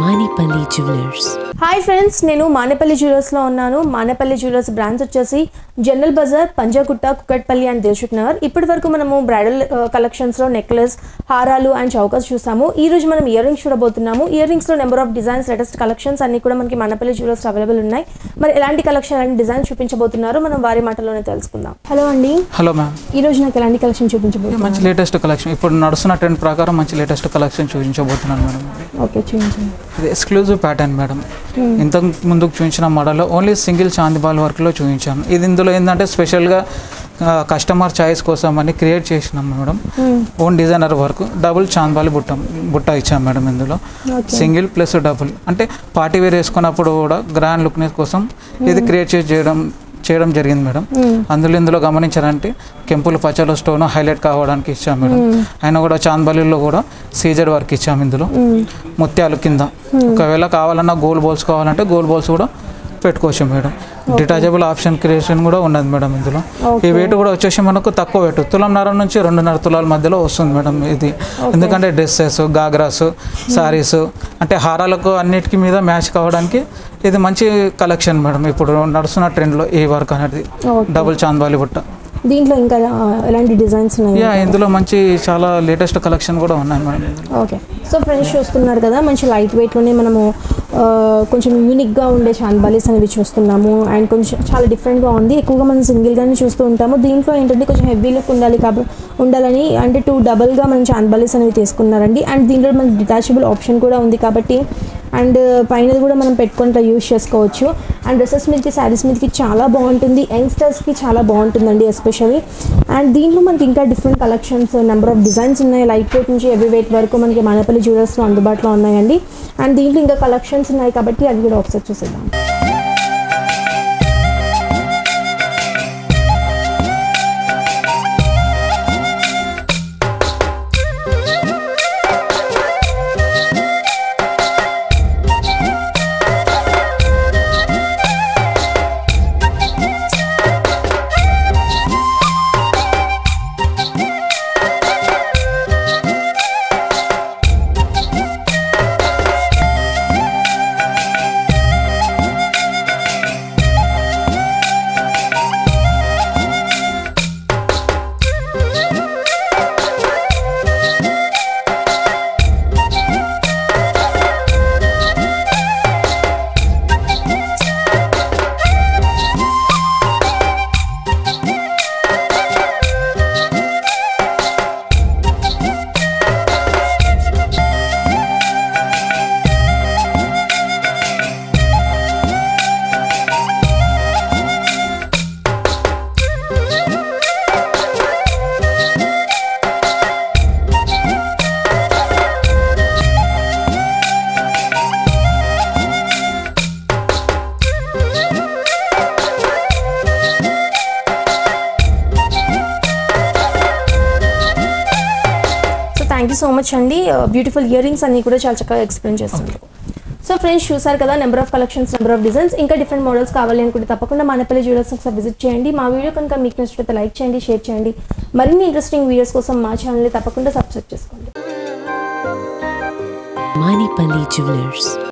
Manipali Jewelers. Hi friends నేను మానేపల్లి జ్యువెలర్స్లో ఉన్నాను మానేపల్లి జ్యువెలర్స్ బ్రాంచ్ వచ్చేసి జనరల్ బజార్ పంజాగుట్ట కుక్కట్పల్లి అండ్ దిల్షుక్ నగర్ ఇప్పటి వరకు మనము బ్రైడల్ కలెక్షన్స్లో నెక్లెస్ హారాలు అండ్ చౌకస్ చూసాము ఈ రోజు మనం ఇయర్ రింగ్స్ చూడబోతున్నాము ఇయర్ రింగ్స్లో number of designs latest collections అన్ని కూడా మనకి మానేపల్లి జ్యువెలర్స్ అవైలబుల్ ఉన్నాయి మరి ఎలాంటి కలెక్షన్ అండ్ డిజైన్స్ చూపించబోతున్నారో మనం వారి మాటలోనే తెలుసుకుందాం హలో అండి హలో మ్యామ్ ఈ రోజు నాకు ఎలాంటి కలెక్షన్ చూపించబోతున్నారు మంచి లేటెస్ట్ కలెక్షన్ ఇప్పుడు నడుస్తున్న ట్రెండ్ ప్రకారం మంచి లేటెస్ట్ కలెక్షన్ చూపించబోతున్నాను మేడం ఓకే చూపించండి ఇది ఎక్స్క్లూజివ్ ప్యాటర్న్ మేడం ఇంతకు ముందుకు చూపించిన మోడల్లో ఓన్లీ సింగిల్ చాందిబాల్ వర్క్లో చూపించాను ఇది ఇందులో ఏంటంటే స్పెషల్గా కస్టమర్ చాయిస్ కోసం అని క్రియేట్ చేసినాం madam own designer work double చాందిబాలి బుట్ట బుట్ట ఇచ్చాం మేడం ఇందులో సింగిల్ ప్లస్ డబుల్ అంటే పార్టీ వేర్ వేసుకున్నప్పుడు కూడా గ్రాండ్ లుక్నెస్ కోసం ఇది క్రియేట్ చేసి చేయడం చేయడం జరిగింది మేడం అందులో ఇందులో గమనించారంటే కెంపులు పచ్చల స్టోన్ హైలైట్ కావడానికి ఇచ్చాం మేడం అయినా కూడా చాందబలిలో కూడా సీజర్ వర్క్ ఇచ్చాము ఇందులో ముత్యాలు కింద ఒకవేళ కావాలన్నా గోల్ బౌల్స్ కావాలంటే గోల్ బౌల్స్ కూడా పెట్టుకోవచ్చు మేడం డిటాచబుల్ ఆప్షన్ క్రియేషన్ కూడా ఉన్నది మేడం ఇందులో ఈ వెయిట్ కూడా వచ్చేసి మనకు తక్కువ వెయిట్ తులంన్నర నుంచి రెండున్నర తులాల మధ్యలో వస్తుంది మేడం ఇది ఎందుకంటే డ్రెస్సెస్ గాగ్రాస్ సారీస్ అంటే హారాలకు అన్నిటికీ మీద మ్యాచ్ కావడానికి ఇది మంచి కలెక్షన్ మేడం ఇప్పుడు నడుస్తున్న ట్రెండ్లో ఈ వర్క్ అనేది Okay. డబుల్ చాంద్వాలి బుట్ట దీంట్లో ఇంకా ఆ, ఎలాంటి డిజైన్స్ ఉన్నాయి యా ఇందులో మంచి చాలా లేటెస్ట్ కలెక్షన్ కూడా ఉన్నాయి మేడం ఇందులో. ఓకే సో ఫ్రెండ్స్ చూస్తున్నారు కదా మంచి లైట్ వెయిట్లోనే మనము ఆ, కొంచెం యూనిక్గా ఉండే చాన్బాలీస్ అనేవి చూస్తున్నాము అండ్ కొంచెం చాలా డిఫరెంట్గా ఉంది ఎక్కువగా మనం సింగిల్గానే చూస్తూ ఉంటాము దీంట్లో ఏంటంటే కొంచెం హెవీ లుక్ ఉండాలి కాబట్టి ఉండాలని అంటే టూ డబల్గా మనం చాన్బాలీస్ అనేవి తీసుకున్నారండి అండ్ దీంట్లో మనకి డిటాచబుల్ ఆప్షన్ కూడా ఉంది కాబట్టి అండ్ పైన కూడా మనం పెట్టుకొని ఇట్లా యూస్ చేసుకోవచ్చు అండ్ డ్రెస్సెస్ మీదకి శారీస్ మీదకి చాలా బాగుంటుంది యంగ్స్టర్స్కి చాలా బాగుంటుందండి ఎస్పెషల్లీ అండ్ దీంట్లో మనకి ఇంకా different collections number of designs ఉన్నాయి లైట్ వెయిట్ నుంచి హెవీ వెయిట్ వరకు మనకి మానేపల్లి జ్యువెలర్స్లో అందుబాటులో ఉన్నాయండి అండ్ దీంట్లో ఇంకా కలెక్షన్స్ ఉన్నాయి కాబట్టి అది కూడా ఒకసారి చూసేద్దాం so thank you so much అండి బ్యూటిఫుల్ ఇయర్ రింగ్స్ అన్ని కూడా చాలా చక్కగా ఎక్స్ప్లెయిన్ చేస్తున్నారు సో ఫ్రెండ్స్ చూసారు కదా number of collections number of designs ఇంకా డిఫరెంట్ మోడల్స్ కావాలి అనుకుంటే తప్పకుండా మానపల్లి జ్యువెలర్స్ ఒకసారి విజిట్ చేయండి మా వీడియో కనుక మీకు నచ్చినట్లయితే లైక్ చేయండి షేర్ చేయండి మరిన్ని ఇంట్రెస్టింగ్ వీడియోస్ కోసం మా ఛానల్ని తప్పకుండా సబ్స్క్రైబ్ చేసుకోండి Manipali Jewelers.